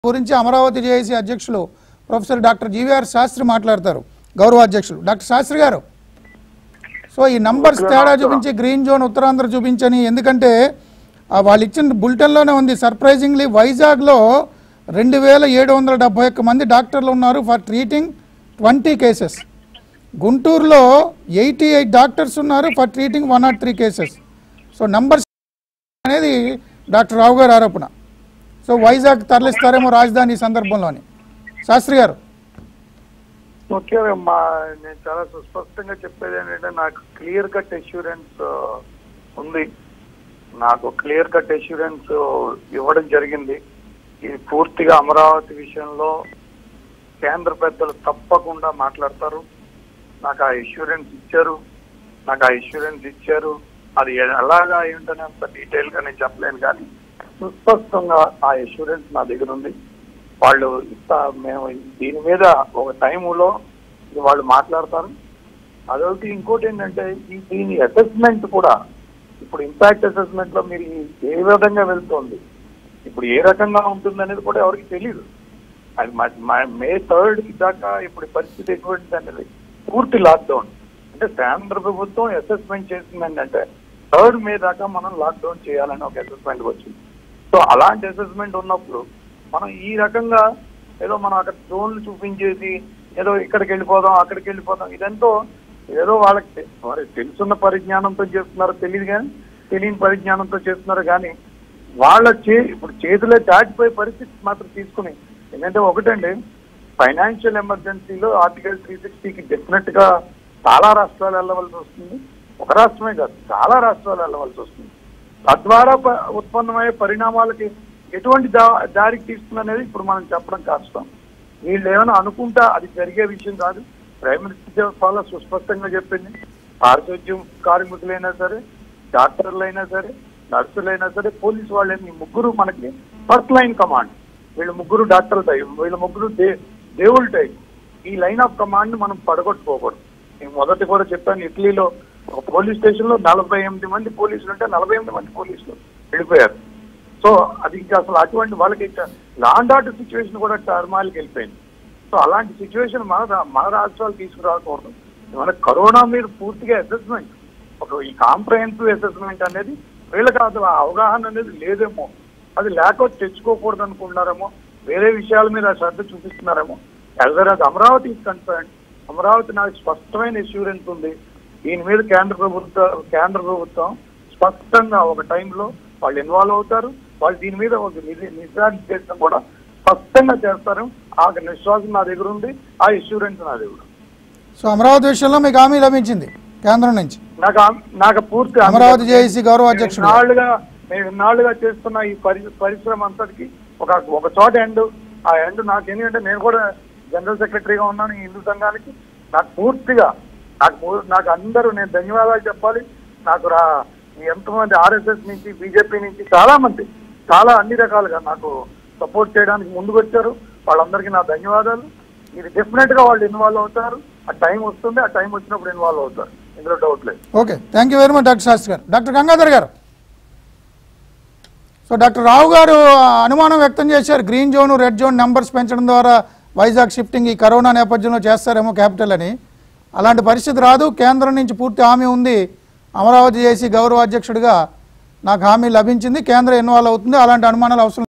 గురించి అమరావతి జేఏసీ అధ్యక్షులు professor doctor GVR Sastry మాట్లాడతారు గౌరవ అధ్యక్షులు డాక్టర్ శాస్త్రి గారు సో ఈ నంబర్స్ తేడా చూపించి గ్రీన్ జోన్ ఉత్తరాంధ్ర చూపించని ఎందుకంటే ఆ వాళ్ళు ఇచ్చిన బులెటిన్లోనే ఉంది సర్ప్రైజింగ్లీ వైజాగ్లో రెండు వేల ఏడు వందల డెబ్బై ఒక్క మంది డాక్టర్లు ఉన్నారు ఫర్ ట్రీటింగ్ ట్వంటీ కేసెస్ గుంటూరులో ఎయిటీ ఎయిట్ డాక్టర్స్ ఉన్నారు for treating one nought three cases so numbers అనేది డాక్టర్ రావు గారి ఆరోపణ సో వైజాగ్ తరలిస్తారేమో రాజధాని ఈ సందర్భంలోని శాస్త్రి గారు ముఖ్యంగా మా నేను చాలా సుస్పష్టంగా చెప్పేది ఏంటంటే నాకు క్లియర్ కట్ అష్యూరెన్స్ ఉంది నాకు క్లియర్ కట్ అష్యూరెన్స్ ఇవ్వడం జరిగింది ఇది పూర్తిగా అమరావతి విషయంలో కేంద్ర పెద్దలు తప్పకుండా మాట్లాడతారు నాకు ఆ ఇన్సూరెన్స్ ఇచ్చారు నాకు ఆ ఇన్సూరెన్స్ ఇచ్చారు అది ఎలాగా ఏంటనే అంత డీటెయిల్ గా నేను చెప్పలేను కానీ సుస్పష్టంగా ఆ ఇన్సూరెన్స్ నా దగ్గర ఉంది వాళ్ళు ఇస్తా మేము దీని మీద ఒక టైములో వాళ్ళు మాట్లాడతారు అదొకటి ఇంకోటి ఏంటంటే ఈ దీని అసెస్మెంట్ కూడా ఇప్పుడు ఇంపాక్ట్ అసెస్మెంట్ లో మీరు ఏ విధంగా వెళ్తోంది ఇప్పుడు ఏ రకంగా ఉంటుంది అనేది కూడా ఎవరికి తెలియదు అది మ- మ- మే థర్డ్ దాకా ఇప్పుడు పరిస్థితి ఎటువంటిది అనేది పూర్తి లాక్డౌన్ అంటే కేంద్ర ప్రభుత్వం అసెస్మెంట్ చేసింది ఏంటంటే థర్డ్ మే దాకా మనం లాక్డౌన్ చేయాలని ఒక అసెస్మెంట్ వచ్చింది సో అలాంటి అసెస్మెంట్ ఉన్నప్పుడు మనం ఈ రకంగా ఏదో మనం అక్కడ డ్రోన్లు చూపించేసి ఏదో ఇక్కడికి వెళ్ళిపోదాం అక్కడికి వెళ్ళిపోదాం ఇదంతో ఏదో వాళ్ళకి తె- మరి తెలుసున్న పరిజ్ఞానంతో చేస్తున్నారో తెలియదు కానీ తెలియని పరిజ్ఞానంతో చేస్తున్నారు కానీ వాళ్ళ చే ఇప్పుడు చేతిలో దాటిపోయే పరిస్థితి మాత్రం తీసుకుని ఎందుకంటే ఒకటండి ఫైనాన్షియల్ ఎమర్జెన్సీలో ఆర్టికల్ త్రీ సిక్స్టీకి డెఫినెట్ గా చాలా రాష్ట్రాలు వెళ్ళవలసి వస్తుంది ఒక రాష్ట్రమే కాదు చాలా రాష్ట్రాలు వెళ్ళవలసి వస్తుంది తద్వారా ప- ఉత్పన్నమయ్యే పరిణామాలకి ఎటువంటి దా- దారికి తీస్తుంది అనేది ఇప్పుడు మనం చెప్పడం కష్టం వీళ్ళు ఏమైనా అనుకుంటా అది జరిగే విషయం కాదు ప్రైమ్ మినిస్టర్ చాలా సుస్పష్టంగా చెప్పింది పారిశుద్ధ్యం కార్మికులైనా సరే డాక్టర్లైనా సరే నర్సులైనా సరే పోలీసు వాళ్ళైనా ఈ ముగ్గురు మనకి ఫస్ట్ లైన్ కమాండ్ వీళ్ళు ముగ్గురు డాక్టర్ల టైం వీళ్ళ ముగ్గురు దే దేవుళ్ళ టైం ఈ లైన్ ఆఫ్ కమాండ్ మనం పడగొట్టుకోకూడదు నేను మొదటి కూడా చెప్పాను ఇటలీలో ఒక పోలీస్ స్టేషన్ లో నలభై ఎనిమిది మంది పోలీసులు ఉంటే నలభై ఎనిమిది మంది పోలీసులు వెళ్ళిపోయారు సో అది ఇంకా అసలు అటువంటి వాళ్ళకి లాండ్ ఆర్డర్ సిచ్యువేషన్ కూడా టర్మాయిల్కి వెళ్ళిపోయింది సో అలాంటి సిచ్యువేషన్ మన రా- మన రాష్ట్రాలు తీసుకురాకూడదు మన కరోనా మీద పూర్తిగా అసెస్మెంట్ ఒక ఈ కాంప్రహెన్సివ్ అసెస్మెంట్ అనేది వీళ్ళకి అసలు ఆ అవగాహన అనేది లేదేమో అది లేకపోతే తెచ్చుకోకూడదు అనుకుంటున్నారేమో వేరే విషయాల మీద శ్రద్ధ చూపిస్తున్నారేమో as well as Amaravati is concern Amaravati నాకు స్పష్టమైన ఇన్సూరెన్స్ ఉంది దీని మీద కేంద్ర ప్రభుత్వ కేంద్ర ప్రభుత్వం స్పష్టంగా ఒక టైంలో వాళ్ళు ఇన్వాల్వ్ అవుతారు వాళ్ళు దీని మీద ఒక నిధి- నిర్ధారించేసిన కూడా స్పష్టంగా చేస్తారు ఆ విశ్వాసం నా దగ్గర ఉంది ఆ ఇన్సూరెన్స్ నా దగ్గర ఉంది. సో అమరావతి విషయంలో మీకు హామీ లభించింది కేంద్రం నుంచి నాకు ఆ- నాకు పూర్తి అమరావతి జేఏసీ గౌరవ అధ్యక్షుడు. నాళ్ళుగా మేము ఇన్నాళ్ళుగా చేస్తున్న ఈ పరి పరిశ్రమ అంతటికి ఒక ఒక చోట ఎండ్ ఆ ఎండ్ నాకు ఎందుకంటే నేను కూడా జనరల్ సెక్రటరీగా ఉన్నాను ఈ హిందూ సంఘానికి నాకు పూర్తిగా నాకు పూ- నాకు అందరూ నేను ధన్యవాదాలు చెప్పాలి నాకు రా ఎంతమంది ఆర్ఎస్ఎస్ నుంచి బీజేపీ నుంచి చాలా మంది చాలా అన్ని రకాలుగా నాకు సపోర్ట్ చేయడానికి ముందుకు వచ్చారు వాళ్ళందరికీ నా ధన్యవాదాలు ఇది డెఫినెట్ గా వాళ్ళు ఇన్వాల్వ్ అవుతారు ఆ టైం వస్తుంది ఆ టైం వచ్చినప్పుడు ఇన్వాల్వ్ అవుతారు ఇందులో డౌట్ లేదు okay thank you very much doctor Shastri గారు డాక్టర్ గంగాధర్ గారు సో డాక్టర్ రావు గారు ఆ, అనుమానం వ్యక్తం చేశారు green zone red zone numbers పెంచడం ద్వారా వైజాగ్ షిఫ్టింగ్ ఈ కరోనా నేపథ్యంలో చేస్తారేమో క్యాపిటల్ అని అలాంటి పరిస్థితి రాదు కేంద్రం నుంచి పూర్తి హామీ ఉంది అమరావతి చేసి గౌరవ అధ్యక్షుడిగా నాకు హామీ లభించింది కేంద్రం ఇన్వాల్వ్ అవుతుంది అలాంటి అనుమానాలు అవసరం